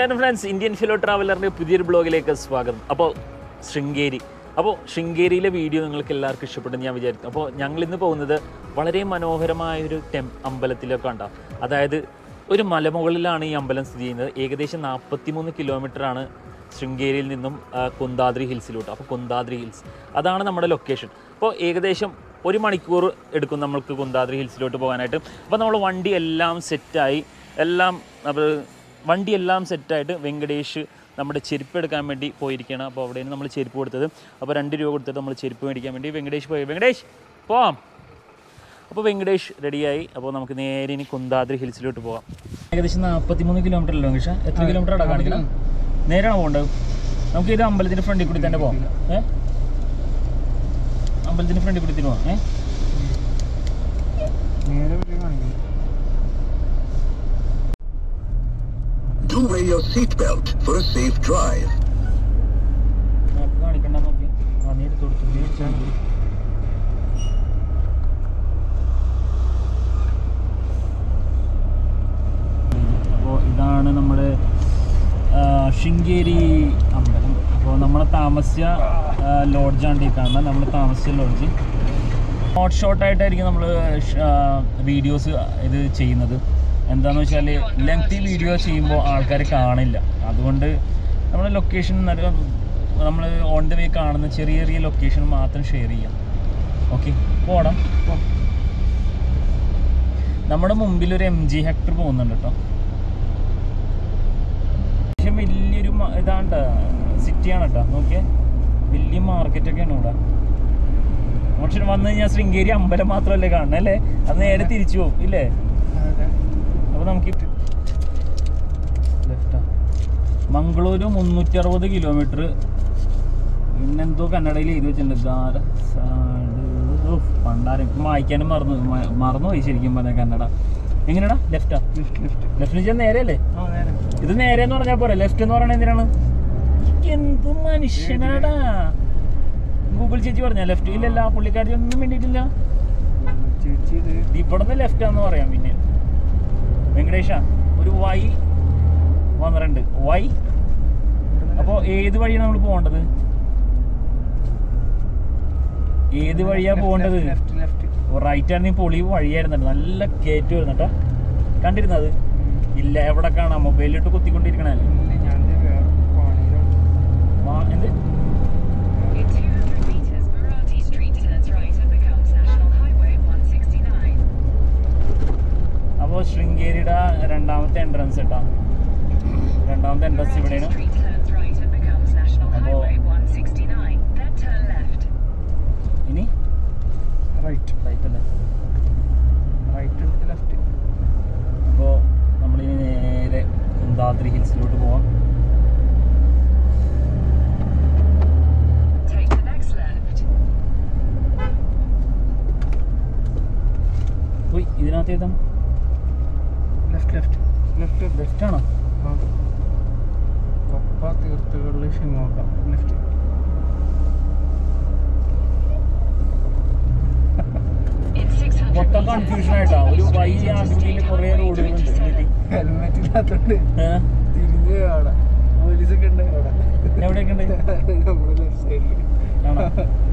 നമസ്കാരം friends Indian Philo ട്രാവലറിൻ്റെ പുതിയൊരു ബ്ലോഗിലേക്ക് സ്വാഗതം അപ്പോൾ ശൃംഗേരി അപ്പോൾ ശൃംഗേരിയിലെ വീഡിയോ നിങ്ങൾക്ക് എല്ലാവർക്കും ഇഷ്ടപ്പെട്ടെന്ന് ഞാൻ വിചാരിക്കും അപ്പോൾ ഞങ്ങൾ ഇന്ന് പോകുന്നത് വളരെ മനോഹരമായ ഒരു ടെം അമ്പലത്തിലൊക്കെ ഉണ്ടാവും അതായത് ഒരു മലമുകളിലാണ് ഈ അമ്പലം സ്ഥിതി ചെയ്യുന്നത് ഏകദേശം നാൽപ്പത്തിമൂന്ന് കിലോമീറ്ററാണ് ശൃംഗേരിയിൽ നിന്നും ആ, കുന്താദ്രി ഹിൽസിലോട്ട് അപ്പോൾ കുന്താദ്രി ഹിൽസ് അതാണ് നമ്മുടെ ലൊക്കേഷൻ അപ്പോൾ ഏകദേശം ഒരു മണിക്കൂർ എടുക്കും നമ്മൾക്ക് കുന്താദ്രി ഹിൽസിലോട്ട് പോകാനായിട്ട് അപ്പോൾ നമ്മൾ വണ്ടി എല്ലാം സെറ്റായി എല്ലാം അപ്പോൾ വണ്ടി എല്ലാം സെറ്റായിട്ട് വെങ്കടേഷ് നമ്മുടെ ചെരുപ്പ് എടുക്കാൻ വേണ്ടി പോയിരിക്കുകയാണ് അപ്പോൾ അവിടെയാണ് നമ്മൾ ചെരുപ്പ് കൊടുത്തത് അപ്പോൾ രണ്ട് രൂപ കൊടുത്തിട്ട് നമ്മൾ ചെരുപ്പ് മേടിക്കാൻ വേണ്ടി വെങ്കടേഷ് പോയി വെങ്കടേഷ് പോവാം അപ്പോൾ വെങ്കടേഷ് റെഡിയായി അപ്പോൾ നമുക്ക് നേരെ ഇനി കുന്താദ്രി ഹിൽസിലോട്ട് പോവാം ഏകദേശം നാൽപ്പത്തി മൂന്ന് കിലോമീറ്റർ അല്ലേ വെങ്കടേഷ് എത്ര കിലോമീറ്റർ ആണ് കാണിക്കണം നേരാണ് പോകേണ്ടത് നമുക്ക് ഇത് അമ്പലത്തിൻ്റെ ഫ്രണ്ടിൽ കൂടി തന്നെ പോവാം ഏ അമ്പലത്തിൻ്റെ ഫ്രണ്ടിൽ കൂടി തന്നെ പോവാം ഏ നേരെ വഴി കാണിക്കുന്നു Do wear your seatbelt for a safe drive. മാപ്പ് കാണിക്കണ്ട നോക്കി ആ നീ എടുത്ത് കൊടുത്തു നീ എടുത്താൽ മതി അപ്പോൾ ഇതാണ് നമ്മുടെ ആ, ശൃംഗേരി അമ്പലം അപ്പോൾ നമ്മൾ താമസിച്ച ലോഡ്ജാണ് ഈ കാണുന്നത് നമ്മൾ താമസിച്ച ലോഡ്ജ് ഷോർട്ട് ഷോർട്ടായിട്ടായിരിക്കും നമ്മൾ വീഡിയോസ് ഇത് ചെയ്യുന്നത് എന്താണെന്ന് വെച്ചാൽ ലെങ്തി വീഡിയോ ചെയ്യുമ്പോൾ ആൾക്കാർ കാണില്ല അതുകൊണ്ട് നമ്മൾ ലൊക്കേഷൻ നമ്മൾ ഓൺ ദ വേ കാണുന്ന ചെറിയ ചെറിയ ലൊക്കേഷൻ മാത്രം ഷെയർ ചെയ്യാം ഓക്കെ പോടാം പോ. നമ്മുടെ മുമ്പിൽ ഒരു എം ജി ഹെക്ടർ പോകുന്നുണ്ട് കേട്ടോ അത്യാവശ്യം വലിയൊരു മ- ഇതാണ്ട സിറ്റിയാണ് കേട്ടോ നോക്കിയേ വലിയ മാർക്കറ്റൊക്കെയാണ് ഇവിടെ പക്ഷെ വന്നു കഴിഞ്ഞാൽ ശൃംഗേരി അമ്പലം മാത്രമല്ലേ കാണുന്നത് അല്ലേ അത് നേരെ തിരിച്ചു പോകും ഇല്ലേ അതെ അപ്പോൾ നമുക്ക് ലെഫ്റ്റാ മംഗളൂരു മുന്നൂറ്റി അറുപത് കിലോമീറ്റർ പിന്നെന്തോ കന്നഡയിൽ എഴുതി വെച്ചിട്ടുണ്ട് ഗാര പണ്ടാരം ഇപ്പം വായിക്കാനും മറന്നു മ- മറന്നുപോയി ശരിക്കും പറഞ്ഞാൽ കന്നഡ എങ്ങനെയാടാ ലെഫ്റ്റാ ലിഫ്റ്റ് ലിഫ്റ്റ് ലെഫ്റ്റ് വെച്ചാൽ നേരെയല്ലേ ആ നേരെ ഇത് നേരെ എന്ന് പറഞ്ഞാൽ പോരെ ലെഫ്റ്റ് എന്ന് പറയണത് എന്തിനാണ് എന്ത് മനുഷ്യനാടാ ഗൂഗിൾ ചേച്ചി പറഞ്ഞ ലെഫ്റ്റ് ഇല്ലല്ല ആ പുള്ളിക്കാരി ഒന്നും വേണ്ടിയിട്ടില്ല ചേച്ചി ഇത് ഇത് ഇവിടുന്ന് ലെഫ്റ്റ് ആന്ന് പറയാം പിന്നെ വെങ്കടേഷ ഒരു വൈ വന്നിട്ടുണ്ട് വൈ അപ്പോൾ ഏത് വഴിയാണ് നമ്മൾ പോകേണ്ടത് ഏത് വഴിയാ പോകേണ്ടത് ലെഫ്റ്റ് ലെഫ്റ്റ് റൈറ്റ് ആണെങ്കിൽ പൊളി വഴിയായിരുന്നുണ്ട് നല്ല കയറ്റ് വരുന്നട്ടോ കണ്ടിരുന്നത് ഇല്ല എവിടെ കാണാം മൊബൈലിലിട്ട് കുത്തിക്കൊണ്ടിരിക്കണല്ലേ ഞാൻ ദേ വേറെ പാണിയിലാണ് വാ- എന്ത് In 200 meters, Marathi Street turns right and becomes National Highway 169. അപ്പോൾ ശൃംഗേരിയുടെ രണ്ടാമത്തെ എൻട്രൻസ് കേട്ടോ രണ്ടാമത്തെ എൻട്രൻസ് Marathi ഇവിടെയാണ് Street turns right and becomes National Abo. Highway 169. Then turn left. ഇനി റൈറ്റ് റൈറ്റ് അല്ലേ റൈറ്റ് എടുത്ത് ലെഫ്റ്റ് അപ്പോൾ നമ്മളിനി നേരെ കുന്താദ്രി ഹിൽസിലോട്ട് പോവാം Take the next left. പോയി ഇതിനകത്ത് ഏതാണ് ലെഫ്റ്റ് ലെഫ്റ്റ് ലെഫ്റ്റ് ലെഫ്റ്റ് ആണോ ആ കൊപ്പ തീർത്ഥകളിൽ ഷിമോഗ ലെഫ്റ്റ് In 600 മൊത്തം meters, കൺഫ്യൂഷൻ ആയിട്ടാ ഒരു വൈ ആകൃതിയിൽ കുറേ റോഡുകളുണ്ട് ഇതിലേക്ക്. ഹെൽമെറ്റ് ഇല്ലാത്തോണ്ട് ഏ? തിരിഞ്ഞ് അവിടെ പോലീസൊക്കെ ഉണ്ട് അവിടെ എവിടെയൊക്കെ ഉണ്ട് നമ്മുടെ ലെഫ്റ്റ് സൈഡിൽ ആണോ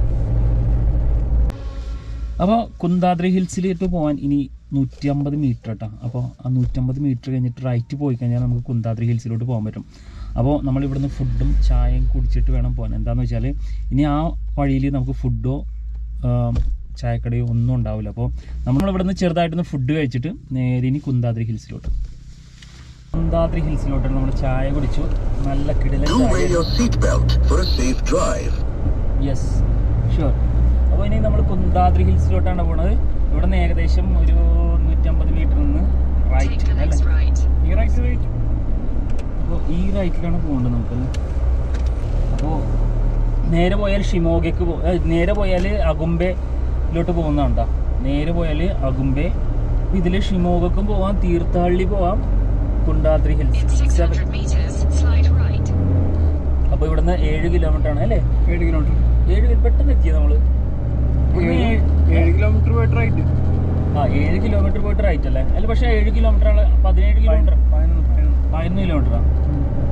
അപ്പോൾ കുന്താദ്രി ഹിൽസിലേക്ക് പോകാൻ ഇനി നൂറ്റി അമ്പത് മീറ്റർ കേട്ടോ അപ്പോൾ ആ നൂറ്റമ്പത് മീറ്റർ കഴിഞ്ഞിട്ട് റൈറ്റ് പോയി കഴിഞ്ഞാൽ നമുക്ക് കുന്താദ്രി ഹിൽസിലോട്ട് പോകാൻ പറ്റും അപ്പോൾ നമ്മൾ ഇവിടുന്ന് ഫുഡും ചായയും കുടിച്ചിട്ട് വേണം പോകാൻ എന്താണെന്ന് വെച്ചാൽ ഇനി ആ വഴിയിൽ നമുക്ക് ഫുഡോ ചായക്കടയോ ഒന്നും ഉണ്ടാവില്ല അപ്പോൾ നമ്മൾ ഇവിടുന്ന് ചെറുതായിട്ടൊന്ന് ഫുഡ് കഴിച്ചിട്ട് നേരെ ഇനി കുന്താദ്രി ഹിൽസിലോട്ട് കുന്താദ്രി ഹിൽസിലോട്ട് നമ്മൾ ചായ കുടിച്ചു നല്ല കിടിലൻ Do wear ചായ your seatbelt for a safe drive. Yes sure അപ്പോൾ ഇനി നമ്മൾ കുന്താദ്രി ഹിൽസിലോട്ടാണ് പോണത് ഇവിടെ നിന്ന് ഏകദേശം ഒരു നൂറ്റമ്പത് മീറ്റർ നിന്ന് take റൈറ്റ് the അല്ലേ next right. ഈ റൈറ്റ് റൈറ്റ് അപ്പോൾ ഈ റൈറ്റിലാണ് പോകേണ്ടത് നമുക്ക് അപ്പോൾ നേരെ പോയാൽ ഷിമോഗയ്ക്ക് പോ ഏ, നേരെ പോയാൽ അകുംബയിലോട്ട് പോകുന്നതാണ്ടോ നേരെ പോയാൽ അകുംബെ ഇതിൽ ഷിമോഗക്കും പോവാം തീർത്ഥാള്ളി പോവാം Kundadri In hills 600 meters, slide right. അപ്പോൾ ഇവിടുന്ന് ഏഴ് കിലോമീറ്റർ ആണ് അല്ലേ ഏഴ് കിലോമീറ്റർ ഏഴ് കിലോ- പെട്ടെന്ന് എത്തിയത് നമ്മൾ ഏഴ് ഏഴ് കിലോമീറ്റർ പോയിട്ട് റൈറ്റ് ആ ഏഴ് കിലോമീറ്റർ പോയിട്ട് റൈറ്റ് അല്ലേ അല്ല പക്ഷേ ഏഴ് കിലോമീറ്റർ ആണ് പതിനേഴ് കിലോമീറ്റർ പതിനൊന്ന് പതിനൊന്ന് പതിനൊന്ന് കിലോമീറ്ററാ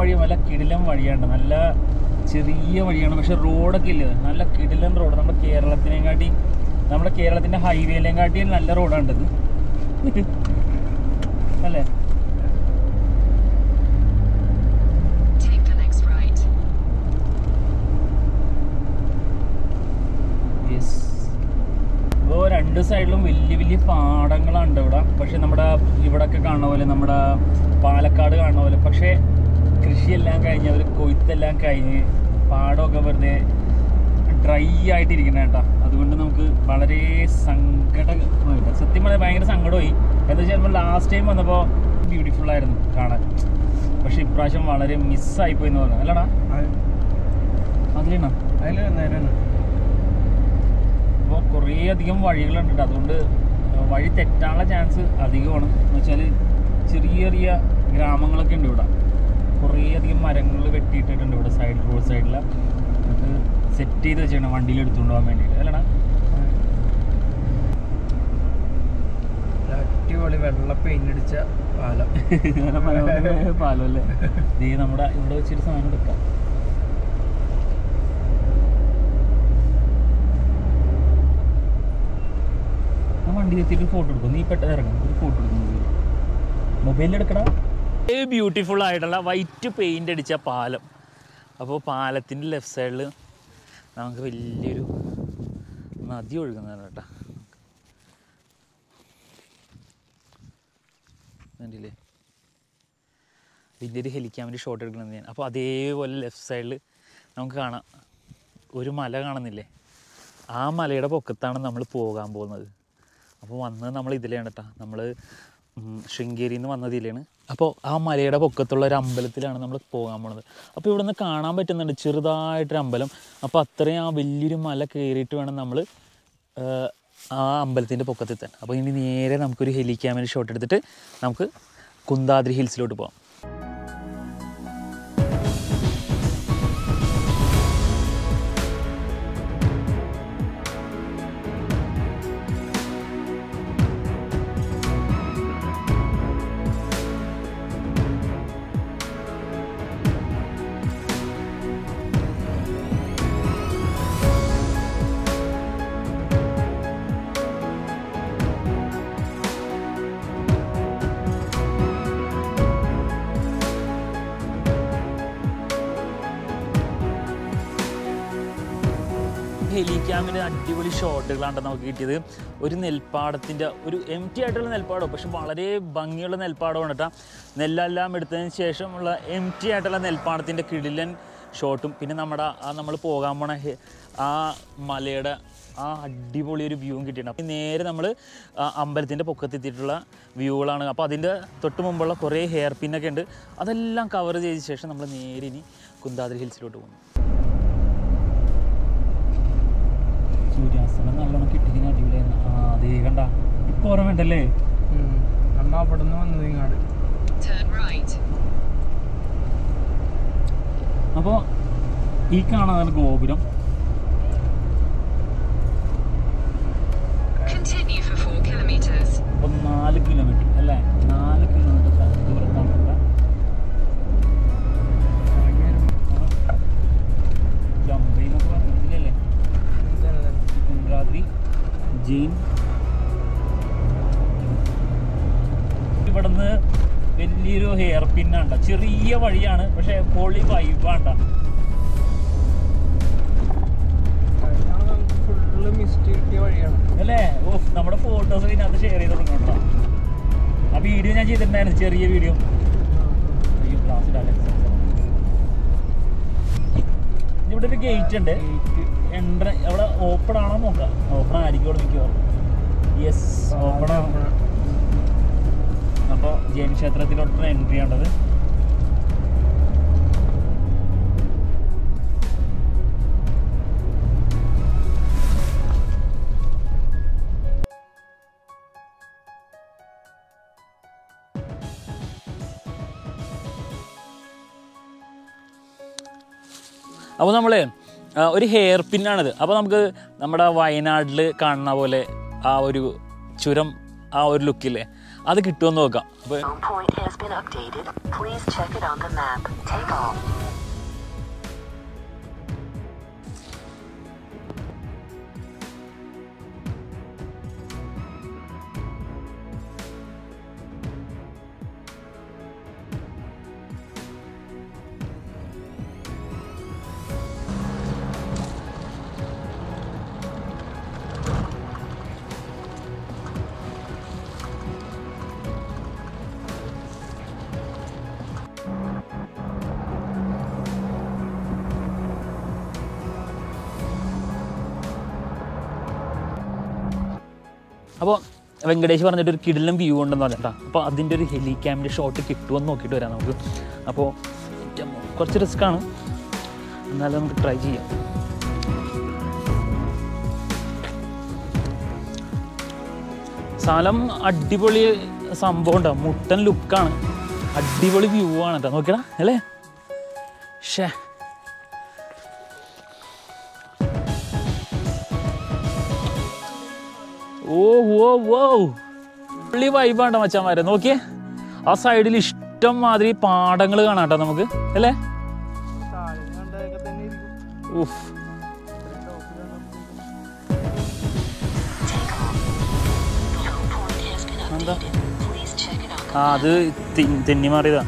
വഴി നല്ല കിടിലം വഴിയാണ് നല്ല ചെറിയ വഴിയാണ് പക്ഷെ റോഡൊക്കെ ഇല്ലേ നല്ല കിടിലൻ റോഡ് നമ്മുടെ കേരളത്തിനെയും നമ്മുടെ കേരളത്തിന്റെ ഹൈവേയിലേയും കാട്ടി നല്ല റോഡാണ് ഇത് അല്ലേ Take the next right. Yes ഇപ്പോൾ രണ്ട് സൈഡിലും വലിയ വലിയ പാടങ്ങളുണ്ട് ഇവിടെ പക്ഷെ നമ്മുടെ ഇവിടൊക്കെ കാണുന്ന പോലെ നമ്മുടെ പാലക്കാട് കാണുന്ന പോലെ പക്ഷേ കൃഷിയെല്ലാം കഴിഞ്ഞ് അവർ കൊയ്ത്തെല്ലാം കഴിഞ്ഞ് പാടമൊക്കെ വെറുതെ ഡ്രൈ ആയിട്ടിരിക്കണ കേട്ടോ അതുകൊണ്ട് നമുക്ക് വളരെ സങ്കടമായിട്ട് സത്യം പറഞ്ഞാൽ ഭയങ്കര സങ്കടമായി എന്താ വെച്ചാൽ നമ്മൾ ലാസ്റ്റ് ടൈം വന്നപ്പോൾ ബ്യൂട്ടിഫുൾ ആയിരുന്നു കാണാൻ പക്ഷെ ഇപ്രാവശ്യം വളരെ മിസ്സായി പോയി എന്ന് പറഞ്ഞു അല്ലടാ അതിലാണ് അതില് നേരെ അപ്പോൾ കുറേ അധികം വഴികളുണ്ട് ട്ടോ. അതുകൊണ്ട് വഴി തെറ്റാനുള്ള ചാൻസ് അധികമാണ് എന്ന് വെച്ചാൽ ചെറിയ ചെറിയ ഗ്രാമങ്ങളൊക്കെ ഉണ്ട് ഇവിടെ കുറേ അധികം മരങ്ങൾ വെട്ടിയിട്ടിട്ടുണ്ട് ഇവിടെ സൈഡ് റോഡ് സൈഡിൽ എന്നിട്ട് സെറ്റ് ചെയ്ത് വെച്ചാണ് വണ്ടിയിൽ എടുത്തുകൊണ്ട് പോകാൻ വേണ്ടിയിട്ട് അല്ലടാ അടിപൊളി വെള്ള പെയിന്റ് അടിച്ച പാലം പാലം അല്ലേ ദേ നമ്മുടെ ഇവിടെ വെച്ചൊരു സാധനം എടുക്കാം ആ വണ്ടി എത്തിയിട്ട് ഫോട്ടോ എടുക്കും നീ പെട്ടെന്ന് ഇറങ്ങും ഒരു ഫോട്ടോ എടുക്കും മൊബൈലിൽ എടുക്കടാ ബ്യൂട്ടിഫുൾ ആയിട്ടുള്ള വൈറ്റ് പെയിൻ്റ് അടിച്ച പാലം അപ്പോൾ പാലത്തിൻ്റെ ലെഫ്റ്റ് സൈഡിൽ നമുക്ക് വലിയൊരു നദി ഒഴുകുന്നതാണ് കേട്ടോ കണ്ടില്ലേ വലിയൊരു ഹെലിക്യാമിൻ്റെ ഷോട്ട് എടുക്കുന്നത് ഞാൻ അപ്പോൾ അതേപോലെ ലെഫ്റ്റ് സൈഡിൽ നമുക്ക് കാണാം ഒരു മല കാണുന്നില്ലേ ആ മലയുടെ പൊക്കത്താണ് നമ്മൾ പോകാൻ പോകുന്നത് അപ്പോൾ വന്നത് നമ്മൾ ഇതിലാണ് കേട്ടോ നമ്മൾ ശൃംഗേരിയിൽ നിന്ന് വന്നത് ഇതിലാണ് അപ്പോൾ ആ മലയുടെ പൊക്കത്തുള്ള ഒരു അമ്പലത്തിലാണ് നമ്മൾ പോകാൻ പോണത് അപ്പോൾ ഇവിടെ നിന്ന് കാണാൻ പറ്റുന്നുണ്ട് ചെറുതായിട്ടൊരു അമ്പലം അപ്പോൾ അത്രയും ആ വലിയൊരു മല കയറിയിട്ട് വേണം നമ്മൾ ആ അമ്പലത്തിൻ്റെ പൊക്കത്തെത്താൻ അപ്പോൾ ഇനി നേരെ നമുക്കൊരു ഹെലിക്യാമിൻ്റെ ഷോട്ട് എടുത്തിട്ട് നമുക്ക് കുന്താദ്രി ഹിൽസിലോട്ട് പോകാം ഹെലിക്യാമിൻ്റെ അടിപൊളി ഷോട്ടുകളാണ് നമുക്ക് കിട്ടിയത് ഒരു നെൽപ്പാടത്തിൻ്റെ ഒരു എം ടി ആയിട്ടുള്ള നെൽപ്പാടം പക്ഷെ വളരെ ഭംഗിയുള്ള നെൽപ്പാടമാണ് കേട്ടോ നെല്ലെല്ലാം എടുത്തതിന് ശേഷമുള്ള എം ടി ആയിട്ടുള്ള നെൽപ്പാടത്തിൻ്റെ കിടിലൻ ഷോട്ടും പിന്നെ നമ്മുടെ ആ നമ്മൾ പോകാൻ പോണ ഹെ- ആ മലയുടെ ആ അടിപൊളി ഒരു വ്യൂവും കിട്ടിയിട്ടുണ്ട് അപ്പോൾ നേരെ നമ്മൾ അമ്പലത്തിൻ്റെ പൊക്കത്തെത്തിയിട്ടുള്ള വ്യൂകളാണ് അപ്പോൾ അതിൻ്റെ തൊട്ട് മുമ്പുള്ള കുറേ ഹെയർ പിന്നൊക്കെ ഉണ്ട് അതെല്ലാം കവർ ചെയ്ത ശേഷം നമ്മൾ നേരെ ഇനി കുന്താദ്രി ഹിൽസിലോട്ട് പോകുന്നു സൂര്യാസ്തമനം നല്ലോണം കിട്ടിക്കുന്ന അടിപൊളിയായിരുന്നു ആ അതേ കണ്ട ഇപ്പൊ ഓർമ്മ ഉണ്ടല്ലേ അമ്മ അവിടെ നിന്ന് വന്നത് ഇങ്ങാട് Turn right. അപ്പോൾ ഈ കാണാനാണ് ഗോപുരം Continue for 4 kilometers. അപ്പം നാല് കിലോമീറ്റർ അല്ലേ നാല് കിലോമീറ്റർ ദൂരത്താണ് ഇവിടെ ജമ്പൈ എന്നൊക്കെ പറഞ്ഞില്ലേ കുന്ദ്രാദ്രി ജെയിൻ ഇവിടുന്ന് വലിയൊരു ഹെയർ പിന്നാണ്ട ചെറിയ വഴിയാണ് പക്ഷെ പൊളി വൈബാണ്ട ഫുള്ള് മിസ്റ്റ് കിട്ടിയ വഴിയാണ് അല്ലേ ഓ നമ്മുടെ ഫോട്ടോസ് ഇതിനകത്ത് ഷെയർ ചെയ്ത് കൊടുക്കണോ ആ വീഡിയോ ഞാൻ ചെയ്തിട്ടുണ്ടായിരുന്നു ചെറിയ വീഡിയോ അയ്യോ ക്ലാസ് ഇവിടെ ഒരു ഗേറ്റ് ഉണ്ട് എൻട്ര അവിടെ ഓപ്പൺ ആണോ നോക്കാം ഓപ്പൺ ആയിരിക്കും അവിടെ മിക്കവാറും യെസ് ഓപ്പൺ ആണ് അപ്പോൾ ജൈൻ ക്ഷേത്രത്തിലോട്ടാണ് എൻട്രി ചെയ്യേണ്ടത് അപ്പോൾ നമ്മൾ ഒരു ഹെയർ പിന്നാണിത് അപ്പോൾ നമുക്ക് നമ്മുടെ വയനാട്ടിൽ കാണുന്ന പോലെ ആ ഒരു ചുരം ആ ഒരു ലുക്കില്ലേ അത് കിട്ടുമെന്ന് നോക്കാം അപ്പോൾ Home point has been updated. Please check it on the map. Take off. അപ്പോൾ വെങ്കടേഷ് പറഞ്ഞിട്ട് ഒരു കിടിലം വ്യൂ ഉണ്ടെന്ന് പറഞ്ഞിട്ടാ അപ്പോൾ അതിൻ്റെ ഒരു ഹെലിക്യാമിൻ്റെ ഷോട്ട് കിട്ടുമെന്ന് നോക്കിയിട്ട് വരാം നമുക്ക് അപ്പോൾ ഏറ്റവും കുറച്ച് റിസ്ക്കാണ് എന്നാലും നമുക്ക് ട്രൈ ചെയ്യാം സ്ഥലം അടിപൊളി സംഭവം ഉണ്ടാവും മുട്ടൻ ലുക്കാണ് അടിപൊളി വ്യൂ ആണ് കേട്ടോ നോക്കിയടാ അല്ലേ ഷേ ഓ ഓ ഓ പുള്ളി വൈബാണ്ട മച്ചാന്മാരെ നോക്കിയേ ആ സൈഡിൽ ഇഷ്ടം മാതിരി പാടങ്ങൾ കാണാട്ടോ നമുക്ക് അല്ലേ താഴെ കണ്ടതൊക്കെ തന്നെ ഇരിക്കും ഉഫ് Take off. The home point has been എന്താ? updated. Please check it on the ആ അത് തി- തെന്നി മാറിയതാ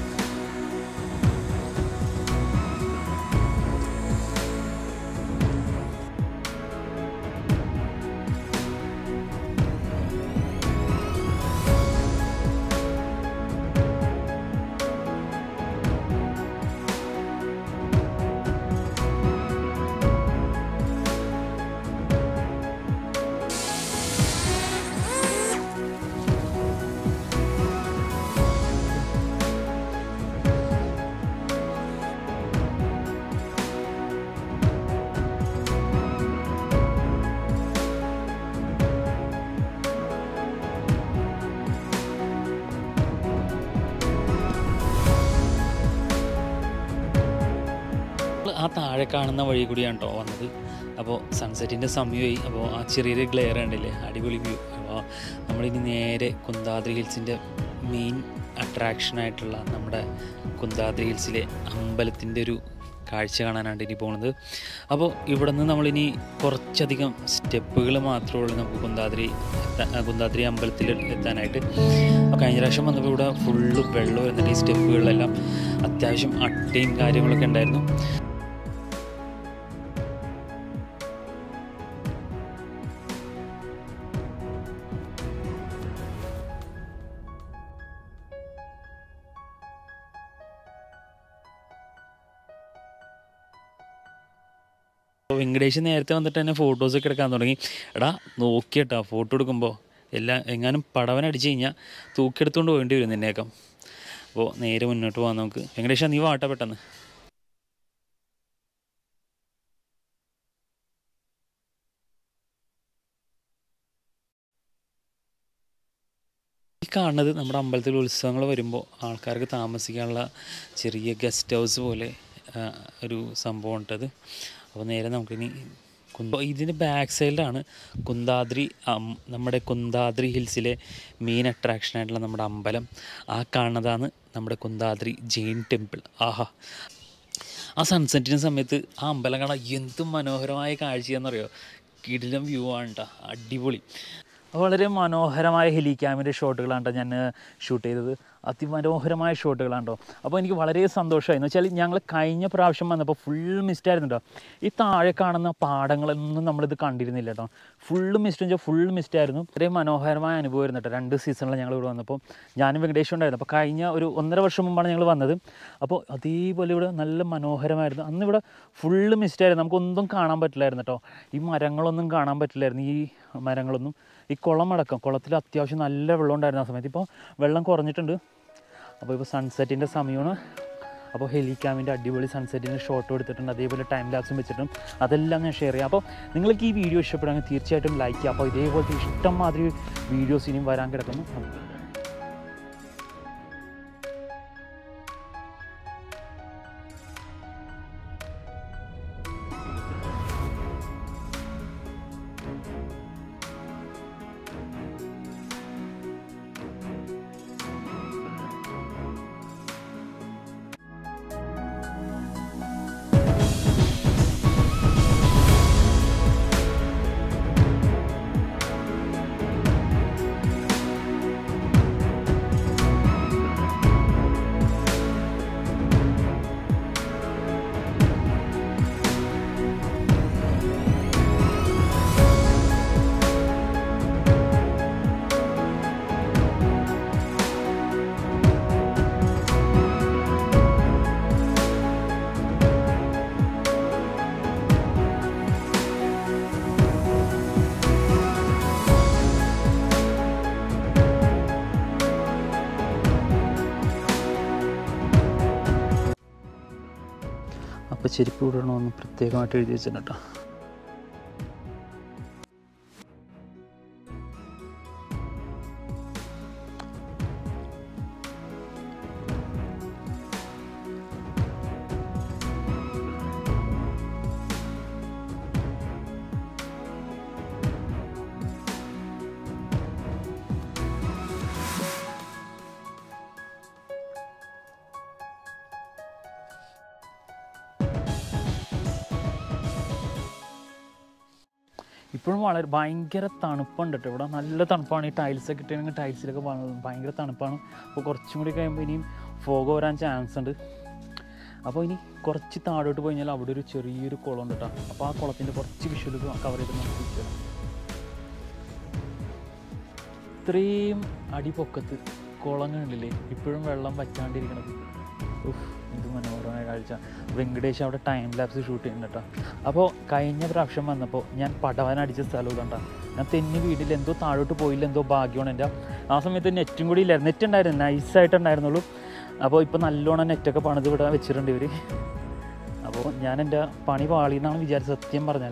ആ താഴെ കാണുന്ന വഴി കൂടിയാണ് കേട്ടോ വന്നത് അപ്പോൾ സൺസെറ്റിൻ്റെ സമയമായി അപ്പോൾ ആ ചെറിയൊരു ഗ്ലെയർ ഉണ്ടല്ലേ അടിപൊളി വ്യൂ അപ്പോൾ നമ്മളിനി നേരെ കുന്താദ്രി ഹിൽസിൻ്റെ മെയിൻ അട്രാക്ഷനായിട്ടുള്ള നമ്മുടെ കുന്താദ്രി ഹിൽസിലെ അമ്പലത്തിൻ്റെ ഒരു കാഴ്ച കാണാനാണ് ഇനി പോകുന്നത് അപ്പോൾ ഇവിടെ നിന്ന് നമ്മളിനി കുറച്ചധികം സ്റ്റെപ്പുകൾ മാത്രമേ ഉള്ളൂ നമുക്ക് കുന്താദ്രി എത്താൻ കുന്താദ്രി അമ്പലത്തിൽ എത്താനായിട്ട് അപ്പോൾ കഴിഞ്ഞ പ്രാവശ്യം വന്നപ്പോൾ ഇവിടെ ഫുള്ള് വെള്ളം വരുന്നുണ്ട് ഈ സ്റ്റെപ്പുകളിലെല്ലാം അത്യാവശ്യം അട്ടയും കാര്യങ്ങളൊക്കെ ഉണ്ടായിരുന്നു അപ്പോൾ വെങ്കടേഷ് നേരത്തെ വന്നിട്ട് തന്നെ ഫോട്ടോസൊക്കെ എടുക്കാൻ തുടങ്ങി എടാ നോക്കിയട്ടാ ഫോട്ടോ എടുക്കുമ്പോൾ എല്ലാം എങ്ങാനും പടവൻ അടിച്ച് കഴിഞ്ഞാൽ തൂക്കിയെടുത്തുകൊണ്ട് പോകേണ്ടി വരും നിന്നേക്കം അപ്പോൾ നേരെ മുന്നോട്ട് പോകാം നമുക്ക് വെങ്കടേഷ നീ വാട്ട പെട്ടെന്ന് ഈ കാണുന്നത് നമ്മുടെ അമ്പലത്തിൽ ഉത്സവങ്ങൾ വരുമ്പോൾ ആൾക്കാർക്ക് താമസിക്കാനുള്ള ചെറിയ ഗസ്റ്റ് ഹൗസ് പോലെ ആ, ഒരു സംഭവം ഉണ്ടത് അപ്പോൾ നേരെ നമുക്കിനി കുന്ത ഇതിൻ്റെ ബാക്ക് സൈഡിലാണ് കുന്താദ്രി അം- നമ്മുടെ കുന്താദ്രി ഹിൽസിലെ മെയിൻ അട്രാക്ഷനായിട്ടുള്ള നമ്മുടെ അമ്പലം ആ കാണുന്നതാണ് നമ്മുടെ കുന്താദ്രി ജെയിൻ ടെമ്പിൾ ആഹാ ആ സൺസെറ്റിൻ്റെ സമയത്ത് ആ അമ്പലം കാണാൻ എന്തും മനോഹരമായ കാഴ്ചയാണെന്നറിയോ കിടിലം വ്യൂ ആണ് കേട്ടോ അടിപൊളി വളരെ മനോഹരമായ ഹെലിക്യാമിൻ്റെ ഷോട്ടുകളാണ് ട്ടോ ഞാൻ ഷൂട്ട് ചെയ്തത് അതിമനോഹരമായ ഷോട്ടുകളാണ് കേട്ടോ അപ്പോൾ എനിക്ക് വളരെ സന്തോഷമായി എന്ന് വെച്ചാൽ ഞങ്ങൾ കഴിഞ്ഞ പ്രാവശ്യം വന്നപ്പോൾ ഫുൾ മിസ്റ്റായിരുന്നു കേട്ടോ ഈ താഴെ കാണുന്ന പാടങ്ങളൊന്നും നമ്മളിത് കണ്ടിരുന്നില്ല കേട്ടോ ഫുള്ള് മിസ്റ്റ് വെച്ചാൽ ഫുൾ മിസ്റ്റായിരുന്നു വളരെ മനോഹരമായ അനുഭവമായിരുന്നു കേട്ടോ രണ്ട് സീസണിൽ ഞങ്ങൾ ഇവിടെ വന്നപ്പോൾ ഞാനും വെങ്കടേഷും ഉണ്ടായിരുന്നു അപ്പോൾ കഴിഞ്ഞ ഒരു ഒന്നര വർഷം മുമ്പാണ് ഞങ്ങൾ വന്നത് അപ്പോൾ അതേപോലെ ഇവിടെ നല്ല മനോഹരമായിരുന്നു അന്ന് ഇവിടെ ഫുള്ള് മിസ്റ്റായിരുന്നു നമുക്കൊന്നും കാണാൻ പറ്റില്ലായിരുന്നു കേട്ടോ ഈ മരങ്ങളൊന്നും കാണാൻ പറ്റില്ലായിരുന്നു ഈ മരങ്ങളൊന്നും ഈ കുളം അടക്കം കുളത്തിൽ അത്യാവശ്യം നല്ല വെള്ളം ഉണ്ടായിരുന്നു ആ സമയത്ത് ഇപ്പോൾ വെള്ളം കുറഞ്ഞിട്ടുണ്ട് അപ്പോൾ ഇപ്പോൾ സൺസെറ്റിൻ്റെ സമയമാണ് അപ്പോൾ ഹെലിക്യാമിൻ്റെ അടിപൊളി സൺസെറ്റിൻ്റെ ഷോട്ടും എടുത്തിട്ടുണ്ട് അതേപോലെ ടൈം ലാപ്സും വെച്ചിട്ടും അതെല്ലാം ഞാൻ ഷെയർ ചെയ്യാം അപ്പോൾ നിങ്ങൾക്ക് ഈ വീഡിയോ ഇഷ്ടപ്പെടുകയാണെങ്കിൽ തീർച്ചയായിട്ടും ലൈക്ക് ചെയ്യുക അപ്പോൾ ഇതേപോലത്തെ ഇഷ്ടം മാതിരി വീഡിയോസ് ഇനിയും വരാൻ കിടക്കുന്നു ചെരുപ്പ് വിടണമെന്ന് പ്രത്യേകമായിട്ട് എഴുതി വെച്ചിട്ടുണ്ട് കേട്ടോ ഇപ്പോഴും വളരെ ഭയങ്കര തണുപ്പുണ്ട് കേട്ടോ ഇവിടെ നല്ല തണുപ്പാണ് ഈ ടൈൽസൊക്കെ ഇട്ടിട്ടുണ്ടെങ്കിൽ ടൈൽസിലൊക്കെ ഭ- ഭയങ്കര തണുപ്പാണ് അപ്പോൾ കുറച്ചും കൂടി കഴിയുമ്പോൾ ഇനിയും ഫോഗ് വരാൻ ചാൻസ് ഉണ്ട് അപ്പോൾ ഇനി കുറച്ച് താഴോട്ട് പോയി കഴിഞ്ഞാൽ അവിടെ ഒരു ചെറിയൊരു കുളം ഉണ്ട് കേട്ടോ അപ്പോൾ ആ കുളത്തിൻ്റെ കുറച്ച് വിഷ്വൽ കവർ ചെയ്ത് നമുക്ക് തരാം ഇത്രയും അടിപൊക്കത്ത് കുളം കണ്ടില്ലേ ഇപ്പോഴും വെള്ളം വറ്റാണ്ടിരിക്കണത് ഉഫ്, എന്ത് മനോഹരമായ കാഴ്ച വെങ്കടേഷ് അവിടെ ടൈം ലാപ്സ് ഷൂട്ട് ചെയ്യുന്നുണ്ട് കേട്ടോ അപ്പോൾ കഴിഞ്ഞ പ്രാവശ്യം വന്നപ്പോൾ ഞാൻ പടവൻ അടിച്ച സ്ഥലം ഇതുണ്ട ഞാൻ തെന്നി വീട്ടിൽ എന്തോ താഴോട്ട് പോയില്ല എന്തോ ഭാഗ്യമാണ് എൻ്റെ ആ സമയത്ത് നെറ്റും കൂടി ഇല്ലായിരുന്നു നെറ്റ് ഉണ്ടായിരുന്നു നൈസായിട്ടുണ്ടായിരുന്നുള്ളൂ അപ്പോൾ ഇപ്പോൾ നല്ലോണം നെറ്റൊക്കെ പണിത് ഇവിടെ വെച്ചിട്ടുണ്ട് ഇവർ അപ്പോൾ ഞാൻ എൻ്റെ പണി പാളി എന്നാണ് വിചാരിച്ചത് സത്യം പറഞ്ഞാൽ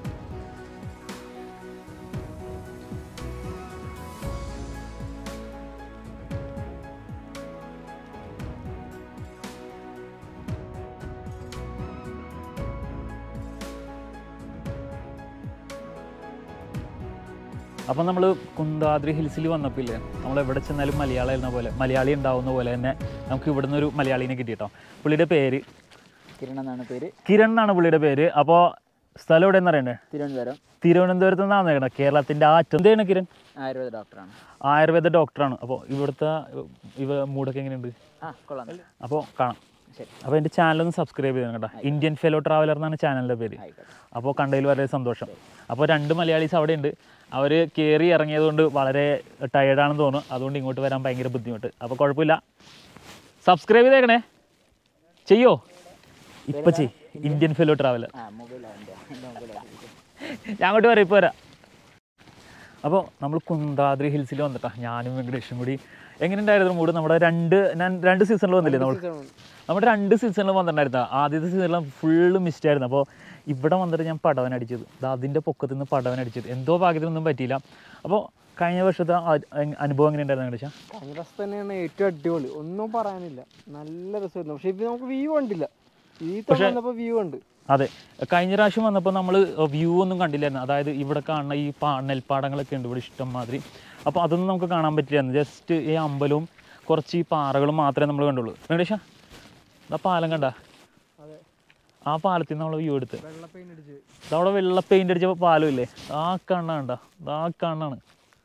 അപ്പം നമ്മൾ കുന്താദ്രി ഹിൽസിൽ വന്നപ്പോൾ ഇല്ലേ നമ്മൾ എവിടെ ചെന്നാലും മലയാളം എന്ന പോലെ മലയാളി ഉണ്ടാവുന്ന പോലെ തന്നെ നമുക്ക് ഇവിടുന്ന് ഒരു മലയാളീനെ കിട്ടിയിട്ടോ പുള്ളിയുടെ പേര് കിരൺ എന്നാണ് പേര് കിരൺ എന്നാണ് പുള്ളിയുടെ പേര് അപ്പോൾ സ്ഥലം എവിടെയെന്ന് അറിയണ്ടേ തിരുവനന്തപുരം തിരുവനന്തപുരത്ത് നിന്നാണ് കേട്ടോ കേരളത്തിൻ്റെ ആ അറ്റം എന്താണ് കിരൺ ആയുർവേദ ഡോക്ടറാണ് ആയുർവേദ ഡോക്ടറാണ് അപ്പോൾ ഇവിടുത്തെ ഇവ മൂടൊക്കെ എങ്ങനെയുണ്ട് ആ കൊള്ളാം അപ്പോൾ കാണാം ശരി അപ്പോൾ എൻ്റെ ചാനലൊന്ന് സബ്സ്ക്രൈബ് ചെയ്യണം കേട്ടോ ഇന്ത്യൻ ഫെലോ ട്രാവലർ എന്നാണ് ചാനലിൻ്റെ പേര് ആയിക്കോട്ടെ അപ്പോൾ കണ്ടതിൽ വളരെ സന്തോഷം അപ്പോൾ രണ്ട് മലയാളീസ് അവിടെ ഉണ്ട് അവർ കയറി ഇറങ്ങിയതുകൊണ്ട് വളരെ ടയേർഡാണെന്ന് തോന്നുന്നു അതുകൊണ്ട് ഇങ്ങോട്ട് വരാൻ ഭയങ്കര ബുദ്ധിമുട്ട് അപ്പോൾ കുഴപ്പമില്ല സബ്സ്ക്രൈബ് ചെയ്തേക്കണേ ചെയ്യോ ഇപ്പം ചെയ് ഇന്ത്യൻ ഫെലോ ട്രാവലർ ആ മൊബൈലാണ് എൻ്റെ എൻ്റെ മൊബൈലാണ് ഞാൻ അങ്ങോട്ട് വരാം ഇപ്പോൾ വരാം അപ്പോൾ നമ്മൾ കുന്താദ്രി ഹിൽസിൽ വന്നിട്ടാ ഞാനും വെങ്കടേഷും കൂടി എങ്ങനെയുണ്ടായിരുന്നു മൂട് നമ്മുടെ രണ്ട് ഞാൻ രണ്ട് സീസണിൽ വന്നില്ലേ നമ്മൾ നമ്മുടെ രണ്ട് സീസണിൽ വന്നിട്ടുണ്ടായിരുന്നു ആദ്യത്തെ സീസണിൽ ഫുള്ള് മിസ്റ്റ് ആയിരുന്നു അപ്പോൾ ഇവിടെ വന്നിട്ട് ഞാൻ പടവൻ അടിച്ചത് ദാ അതിൻ്റെ പൊക്കത്ത് നിന്ന് പടവൻ അടിച്ചത് എന്തോ ഭാഗ്യത്തിനൊന്നും പറ്റിയില്ല അപ്പോൾ കഴിഞ്ഞ വർഷത്തെ ആ- അനുഭവം എങ്ങനെയുണ്ടായിരുന്നു വെങ്കടേഷ കഴിഞ്ഞ പ്രാവശ്യം തന്നെയാണ് ഏറ്റവും അടിപൊളി ഒന്നും പറയാനില്ല നല്ല രസമായിരുന്നു പക്ഷെ ഇപ്പം നമുക്ക് വ്യൂ കണ്ടില്ല ഈ തവണ വന്നപ്പോൾ വ്യൂ ഉണ്ട് അതെ കഴിഞ്ഞ പ്രാവശ്യം വന്നപ്പോൾ നമ്മൾ വ്യൂ ഒന്നും കണ്ടില്ലായിരുന്നു അതായത് ഇവിടെ കാണുന്ന ഈ പാ നെൽപ്പാടങ്ങളൊക്കെ ഉണ്ട് ഇവിടെ ഇഷ്ടം മാതിരി അപ്പോൾ അതൊന്നും നമുക്ക് കാണാൻ പറ്റില്ലായിരുന്നു ജസ്റ്റ് ഈ അമ്പലവും കുറച്ച് ഈ പാറകളും മാത്രമേ നമ്മൾ കണ്ടുള്ളൂ വെങ്കടേഷ ആ പാലം കണ്ട അതെ ആ പാലത്തിൽ നിന്ന് നമ്മൾ വ്യൂ എടുത്ത് വെള്ള പെയിന്റ് അടിച്ച് അവിടെ വെള്ള പെയിൻ്റ് അടിച്ച പാലം ഇല്ലേ ആ കണ്ണാണ്ട ആ കണ്ണാണ്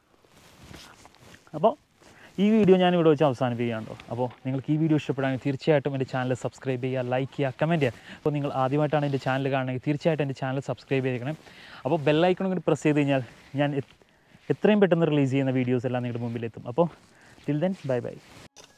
അപ്പോൾ ഈ വീഡിയോ ഞാൻ ഇവിടെ വെച്ച് അവസാനിപ്പിക്കുകയാണ് കേട്ടോ അപ്പോൾ നിങ്ങൾക്ക് ഈ വീഡിയോ ഇഷ്ടപ്പെടുകയാണെങ്കിൽ തീർച്ചയായിട്ടും എൻ്റെ ചാനൽ സബ്സ്ക്രൈബ് ചെയ്യുക ലൈക്ക് ചെയ്യുക കമൻറ്റ് ചെയ്യുക അപ്പോൾ നിങ്ങൾ ആദ്യമായിട്ടാണ് എൻ്റെ ചാനൽ കാണണമെങ്കിൽ തീർച്ചയായിട്ടും എൻ്റെ ചാനൽ സബ്സ്ക്രൈബ് ചെയ്തേക്കണം അപ്പോൾ ബെല്ലൈക്കൺ കൂടി പ്രസ് ചെയ്ത് കഴിഞ്ഞാൽ ഞാൻ എ- എത്രയും പെട്ടെന്ന് റിലീസ് ചെയ്യുന്ന വീഡിയോസ് എല്ലാം നിങ്ങളുടെ മുമ്പിലെത്തും അപ്പോൾ ടിൽ ദെൻ ബൈ ബൈ